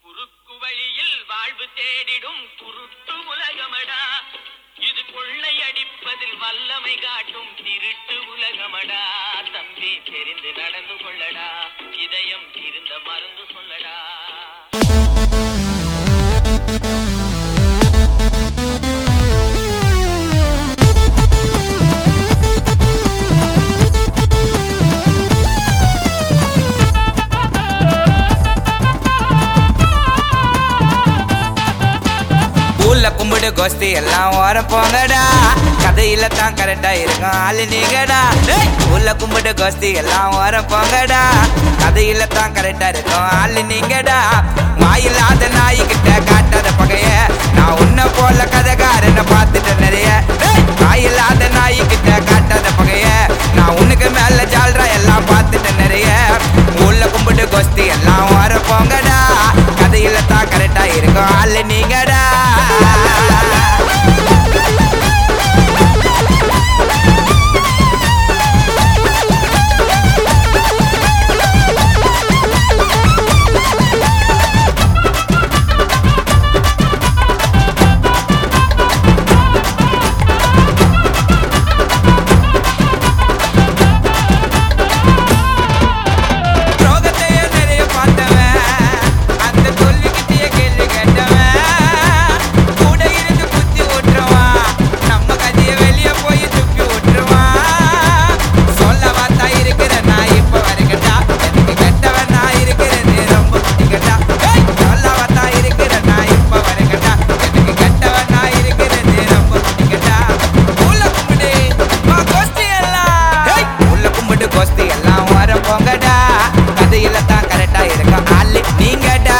குறுக்கு வழியில் வாழ்வு தேடிடும் குருட்டு உலகமடா இது கொள்ளை அடிப்பதில் வல்லமை காட்டும் திருட்டு உலகமடா தம்பி தெரிந்து நடந்து கொள்ளடா இதயம் இருந்த மருந்து சொல்லடா ஊர்ல கும்பிடு கோஸ்தி எல்லாம் ஓர போங்கடா கதையில தான் கரெக்டா இருக்கும் ஆளு நீங்கடா டேய், ஊர்ல கும்பிடு கோஸ்தி எல்லாம் ஓர போங்கடா கதையில தான் கரெக்டா இருக்கும் ஆளு நீங்கடா வாயில்லாத நாய்கிட்ட காட்டாத பகைய நான் உன்ன போல கதைக்காரனை பார்த்துட்டேன் நிறைய டேய், வாயில்லாத நாய்கிட்ட காட்டாத பகைய நான் உனக்கு மேல ஜால்ரா எல்லாம் பார்த்துட்டேன் நிறைய ஊர்ல கும்பிடு கோஸ்தி எல்லாம் ஓர போங்கடா கதையில தான் கரெக்டா இருக்கும் ஆளு நீங்கடா ரோகத்தையே நிறைய பார்த்தவன் அந்த தோல்விக்கிட்டே கேள்வி கேட்டவன் கூட இருந்து குத்தி விட்டுருவான் நம்ம கதையை வெளியே போய் துப்பி விட்டுருவான் சொல்ல பார்த்தா இருக்கிற நான் இப்ப வருகட்டா எனக்கு கெட்டவன் நான் இருக்கிறது ரொம்ப பிடிக்கட்டா ஏய், சொல்ல பார்த்தா இருக்கிற நான் இப்ப வருகட்டா எனக்கு கெட்டவன் நான் இருக்கிறது ரொம்ப பிடிக்கட்டா உள்ள கும்பிடு வா கோஷ்டி எல்லாம் ஏய், உள்ள கும்பிடு கோஷ்டி எல்லாம் வர போங்கடா கதையில தான் கரெக்டா இருக்கும் ஆளு நீங்கடா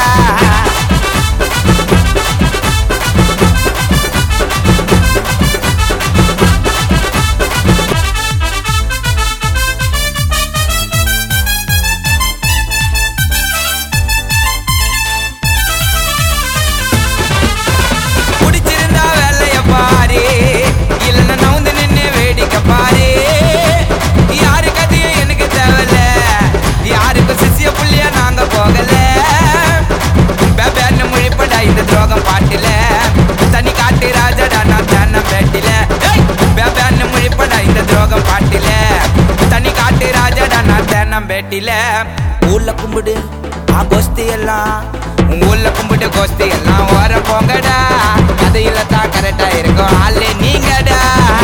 பிடிச்சிருந்தா வேலைய பாரு இல்லைன்னா நவுந்து நின்னு வேடிக்கை பாரு யாரு கதையும் எனக்கு தேவையில்ல யாருக்கும் சிசிய புள்ளிய நாங்க போகல பேபேன்னு முழிப்படா இந்த துரோகம் பாட்டில தனி காட்டு ராஜடா நான் தான பேட்டில பேபேன்னு முழிப்படா இந்த துரோகம் பாட்டில தனி காட்டு ராஜடா நான் தான பேட்டில ஊர்ல கும்பிடு ஆ கோஸ்தி எல்லாம் உங்க ஊர்ல கும்பிட்டு கோஸ்தி எல்லாம் வர போங்கடா கதையில தான் கரெக்டா இருக்கும் ஆளு நீங்கடா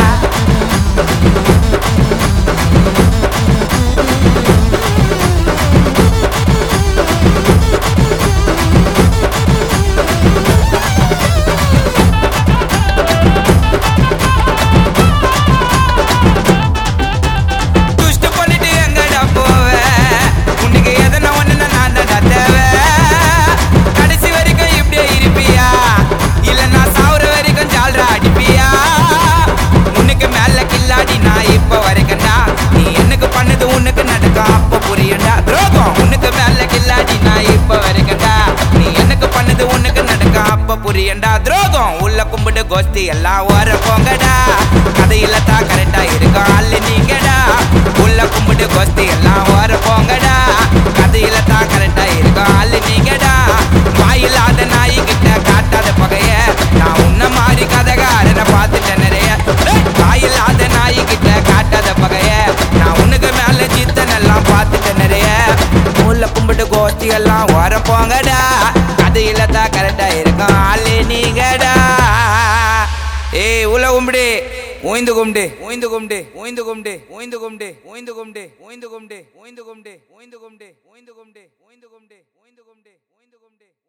துஷ்ட பண்ணிட்டு எங்கடா போவ உனக்கு எதனா ஒண்ணுனா நான் தான்டா தேவை கடைசி வரைக்கும் இப்படியே இருப்பியா இல்ல நான் சாவுற வரைக்கும் ஜால்ரா அடிப்பியா உனக்கு மேல கில்லாடி நான் இப்ப வரைக்கண்டா நீ எனக்கு பண்ணது உனக்கு நடக்கும் அப்ப புரியும்டா துரோகம் உனக்கு மேல கில்லாடி நான் இப்ப வரைக்கண்டா நீ எனக்கு பண்ணது உனக்கு நடக்கும் அப்ப புரியண்டா துரோகம் உள்ள கும்பிட்டு கோஸ்தி எல்லாம் வர போங்கடா கதையில தான் கரெக்டா இருக்கும் ஆளு நீங்கடா உள்ள கும்பிட்டு கோஸ்தி எல்லாம் வர போங்கடா கதையில தான் கரெக்டா இருக்கும் ஆளு நீங்கடா வாயில்லாத நாய் கிட்ட காட்டாத பகைய நான் உன்ன மாதிரி கதைகாரனை பார்த்துட்டேன் நிறைய டேய், வாயில்லாத நாய் கிட்ட காட்டாத பகைய நான் உனக்கு மேல ஜித்தன் எல்லாம் பார்த்துட்டேன் நிறைய உள்ள கும்பிட்டு கோஷ்டி எல்லாம் வர போங்கடா கதையில தான் கரெக்டா இருக்கும் ஆளு நீங்கடா ஏய் உள்ள கும்பிடு ஓய்ந்து கும்பிடு ஓய்ந்து கும்பிடு ஓய்ந்து கும்பிடு ஓய்ந்து கும்பிடு ஓய்ந்து கும்பிடு ஓய்ந்து கும்பிடு ஓய்ந்து கும்பிடு ஓய்ந்து கும்பிடு ஓய்ந்து கும்பிடு ஓய்ந்து கும்பிடு ஓய்ந்து கும்பிடு ஓய்ந்து கும்பிடு